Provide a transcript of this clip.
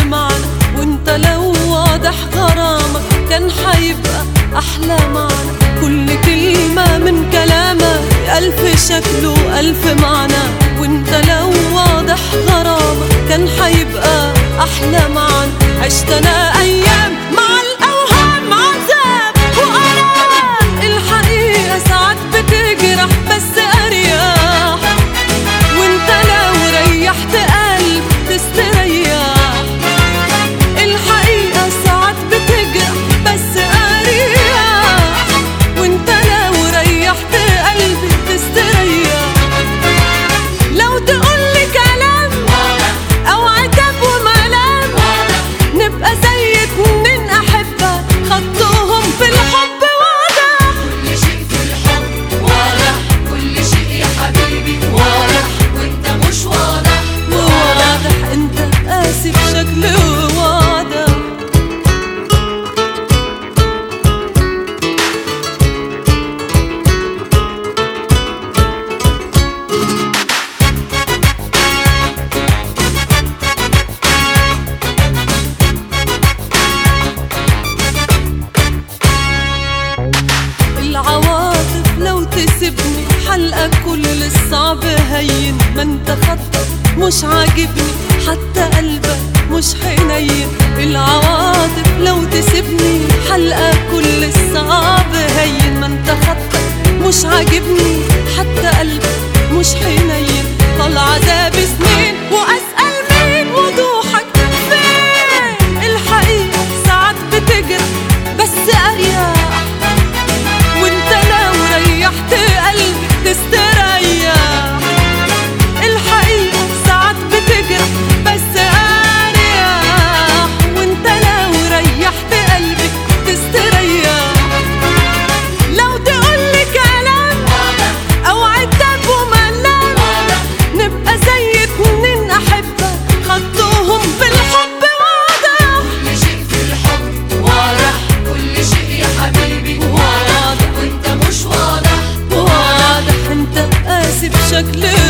معنا وانت لو واضح غرامك كان حيبقى احلى معنا كل كلمة من كلامك ألف شكل وألف معنى وانت لو واضح غرامك كان حيبقى أحلى معنا عشت أنا أيام مع الأوهام عذاب وألام الحقيقة ساعات بتجرح بس أريح وانت لو ريحت قلب تستريح الحقيقة ساعات بتجرح بس أريح وانت لو ريحت قلبي تستريح لو تقولي كلام أو عتاب وملام نبقى زي اتنين أحبة خطوهم في الحب واضح كل شيء في الحب واضح كل شيء يا حبيبي واضح وانت مش واضح واضح انت قاسي بشكل واضح العواطف لو تسيبني حلقة كل الصعب هين ما انت خطك مش عاجبني حتى قلبك مش حنين العواطف لو تسيبني حلقة كل الصعب هين ما انت خطك مش عاجبني حتى قلبك مش حنين طال عذابي سنين واسأل مين وضوحك فين الحقيقة ساعات بتجرح بس اريح وانت لو ريحت قلبي تستريح الحقيقة ساعات بتجرح بس اريح وانت لو ريحت قلبي تستريح لو تقولي كلام او عتاب وملام نبقى زي اتنين احبة خطوهم في الحب واضح كل شيء في الحب واضح كل شيء يا حبيبي واضح وانت مش واضح واضح انت قاسي بشكل